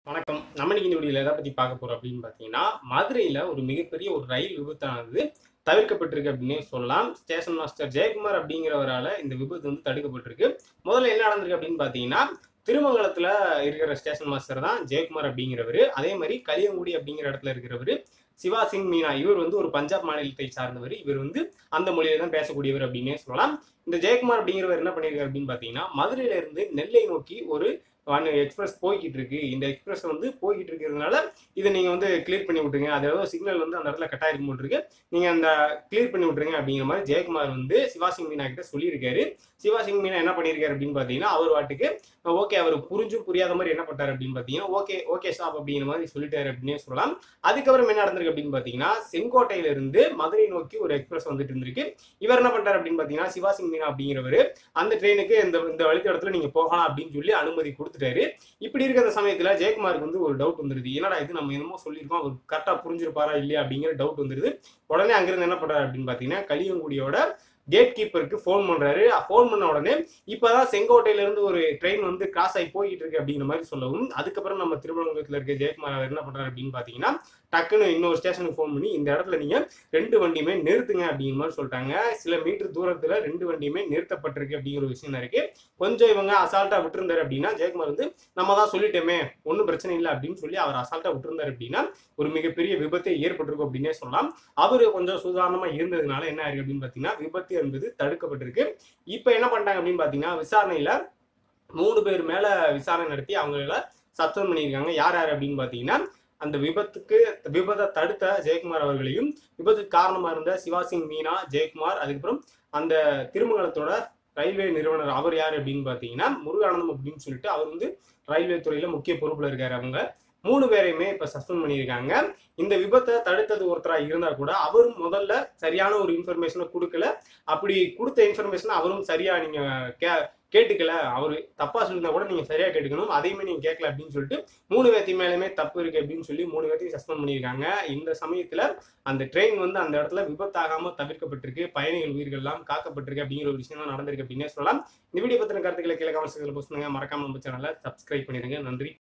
வணக்கம் நம்ம இன்னைக்கு இந்த வீடியோல எதை பத்தி பார்க்க போறோம் அப்படின்னு பார்த்தீங்கன்னா மதுரையில ஒரு மிகப்பெரிய ஒரு ரயில் விபத்தானது தவிர்க்கப்பட்டிருக்கு அப்படின்னே சொல்லலாம் ஸ்டேஷன் மாஸ்டர் ஜெயக்குமார் அப்படிங்கிறவரால இந்த விபத்து வந்து தடுக்கப்பட்டிருக்கு முதல்ல என்ன நடந்திருக்கு அப்படின்னு பார்த்தீங்கன்னா திருமங்கலத்துல இருக்கிற ஸ்டேஷன் மாஸ்டர் தான் ஜெயக்குமார் அப்படிங்கிறவர் அதே மாதிரி கலியங்குடி அப்படிங்கிற இடத்துல இருக்கிறவர் சிவா சிங் மீனா இவர் வந்து ஒரு பஞ்சாப் மாநிலத்தை சார்ந்தவர் இவர் வந்து அந்த மொழியில தான் பேசக்கூடியவர் அப்படின்னே சொல்லலாம் இந்த ஜெயக்குமார் அப்படிங்கிறவர் என்ன பண்ணியிருக்காரு அப்படின்னு பார்த்தீங்கன்னா மதுரையில இருந்து நெல்லை நோக்கி ஒரு எக்ஸ்பிரஸ் போய்கிட்டு இருக்கு இந்த எக்ஸ்பிரஸ் வந்து போய்கிட்டு இருக்கிறதுனால இதை நீங்க வந்து கிளியர் பண்ணி விட்டுருங்க அதாவது சிக்னல் வந்து அந்த இடத்துல கட் ஆயிருக்கும் போல் இருக்கு நீங்க அந்த கிளியர் பண்ணி விட்டுருங்க அப்படிங்கிற மாதிரி ஜெயக்குமார் வந்து சிவாசிங் மீனா கிட்ட சொல்லியிருக்காரு சிவாசிங் மீனா என்ன பண்ணியிருக்காரு அப்படின்னு பார்த்தீங்கன்னா அவர் வாட்டுக்கு ஓகே அவர் புரிஞ்சும் புரியாத மாதிரி என்ன பண்ணாரு அப்படின்னு பார்த்தீங்கன்னா ஓகே ஓகே ஸ்டாப் அப்படிங்கிற மாதிரி சொல்லிட்டாரு அப்படின்னே சொல்லலாம் அதுக்கப்புறம் என்ன நடந்திருக்கு அப்படின்னு பார்த்தீங்கன்னா செங்கோட்டையில இருந்து மதுரை நோக்கி ஒரு எக்ஸ்பிரஸ் வந்துட்டு இருந்திருக்கு இவர் என்ன பண்றாரு அப்படின்னு பார்த்தீங்கன்னா சிவாசிங் மீனா அப்படிங்கிறவர் அந்த ட்ரெயினுக்கு இந்த இந்த வழித்தடத்துல நீங்க போகலாம் அப்படின்னு சொல்லி அனுமதி கொடுத்துட்டாரு இப்படி இருக்கிற சமயத்துல ஜெயக்குமாருக்கு வந்து ஒரு டவுட் வந்துருது என்னடா இது நம்ம என்னமோ சொல்லியிருக்கோம் அவர் கரெக்டா புரிஞ்சிருப்பாரா இல்லையா அப்படிங்கிற டவுட் வந்துருது உடனே அங்கிருந்து என்ன பண்றாரு அப்படின்னு பாத்தீங்கன்னா கலியங்குடியோட கேட் கீப்பருக்கு ஃபோன் பண்றாரு ஃபோன் பண்ண உடனே இப்பதான் செங்கோட்டையில இருந்து ஒரு ட்ரெயின் வந்து கிராஸ் ஆகி போய்கிட்டு இருக்கு அப்படிங்கிற மாதிரி சொல்லவும் அதுக்கப்புறம் நம்ம திருவனந்தபுரத்துல இருக்க ஜெயக்குமார் அவர் என்ன பண்றாரு அப்படின்னு பாத்தீங்கன்னா டக்குன்னு இன்னொரு ஸ்டேஷனுக்கு ஃபோன் பண்ணி இந்த இடத்துல நீங்க ரெண்டு வண்டியுமே நிறுத்துங்க அப்படிங்கிற மாதிரி சொல்லிட்டாங்க சில மீட்டர் தூரத்துல ரெண்டு வண்டியுமே நிறுத்தப்பட்டிருக்கு அப்படிங்கிற ஒரு விஷயம் இருக்கு கொஞ்சம் இவங்க அசால்ட்டா விட்டுருந்தாரு அப்படின்னா ஜெயக்குமார் வந்து நம்ம தான் சொல்லிட்டோமே ஒன்றும் பிரச்சனை இல்லை அப்படின்னு சொல்லி அவர் அசால்ட்டா விட்டுருந்தாரு அப்படின்னா ஒரு மிகப்பெரிய விபத்தே ஏற்பட்டிருக்கும் அப்படின்னே சொல்லலாம் அவரு கொஞ்சம் சுதாரணமா இருந்ததுனால என்ன ஆயிருக்கு அப்படின்னு பாத்தீங்கன்னா விபத்து என்பது தடுக்கப்பட்டிருக்கு இப்போ என்ன பண்ணிட்டாங்க அப்படின்னு பாத்தீங்கன்னா விசாரணையில மூணு பேர் மேல விசாரணை நடத்தி அவங்கள சஸ்பெண்ட் பண்ணியிருக்காங்க யார் யார் அப்படின்னு பாத்தீங்கன்னா அந்த விபத்துக்கு விபத்தை தடுத்த ஜெயக்குமார் அவர்களையும் விபத்துக்கு காரணமா இருந்த சிவாசிங் மீனா ஜெயக்குமார் அதுக்கப்புறம் அந்த திருமங்கலத்தோட ரயில்வே நிறுவனர் அவர் யார் அப்படின்னு பார்த்தீங்கன்னா முருகானந்தம் அப்படின்னு சொல்லிட்டு அவர் வந்து ரயில்வே துறையில முக்கிய பொறுப்புல இருக்காரு அவங்க மூணு பேரையுமே இப்ப சஸ்பெண்ட் பண்ணியிருக்காங்க இந்த விபத்தை தடுத்தது ஒருத்தரா இருந்தா கூட அவரும் முதல்ல சரியான ஒரு இன்ஃபர்மேஷனை கொடுக்கல அப்படி கொடுத்த இன்ஃபர்மேஷனை அவரும் சரியா நீங்க கே கேட்டுக்கல அவரு தப்பா சொல்லியிருந்தா கூட நீங்க சரியா கேட்டுக்கணும் அதையுமே நீங்க கேட்கல அப்படின்னு சொல்லிட்டு மூணு பேர்த்தி மேலுமே தப்பு இருக்கு அப்படின்னு சொல்லி மூணு பேர்த்தையும் சஸ்பெண்ட் பண்ணியிருக்காங்க இந்த சமயத்துல அந்த ட்ரெயின் வந்து அந்த இடத்துல விபத்தாகாம தவிர்க்கப்பட்டிருக்கு பயணிகள் உயிர்கள் எல்லாம் காக்கப்பட்டிருக்கு அப்படிங்கிற ஒரு விஷயம் தான் நடந்திருக்கு அப்படின்னே சொல்லலாம் இந்த வீடியோ பத்தின கருத்துக்களை கீழே கமெண்ட்ஸ்ல போஸ்ட் பண்ணுங்க மறக்காம நம்ம சேனலை சப்ஸ்கிரைப் பண்ணிருங்க நன்றி